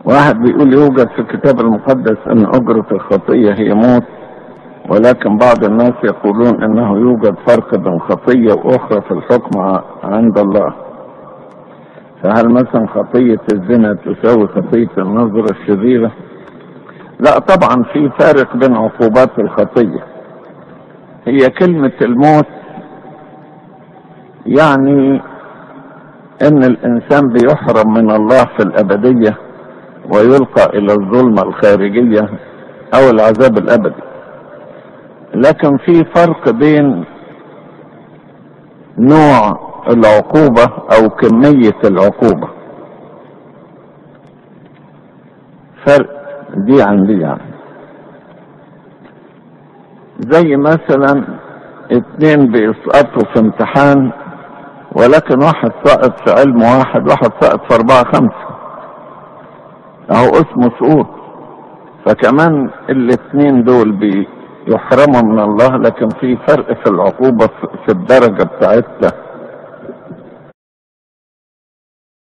واحد بيقول يوجد في الكتاب المقدس ان اجرة الخطية هي موت ولكن بعض الناس يقولون انه يوجد فرق بين خطية واخرى في الحكم ع- عند الله فهل مثلا خطية الزنا تساوي خطية النظرة الشريرة لا طبعا في فارق بين عقوبات الخطية هي كلمة الموت يعني ان الانسان بيحرم من الله في الابدية ويلقى الى الظلمة الخارجية او العذاب الابدي لكن في فرق بين نوع العقوبة او كمية العقوبة فرق دي عن دي يعني زي مثلا اتنين بيسقطوا في امتحان ولكن واحد سقط في علم واحد واحد سقط في اربعة خمسة اهو اسمه سقوط فكمان الاتنين دول بيحرموا من الله لكن في فرق في العقوبة في- في الدرجة بتاعتها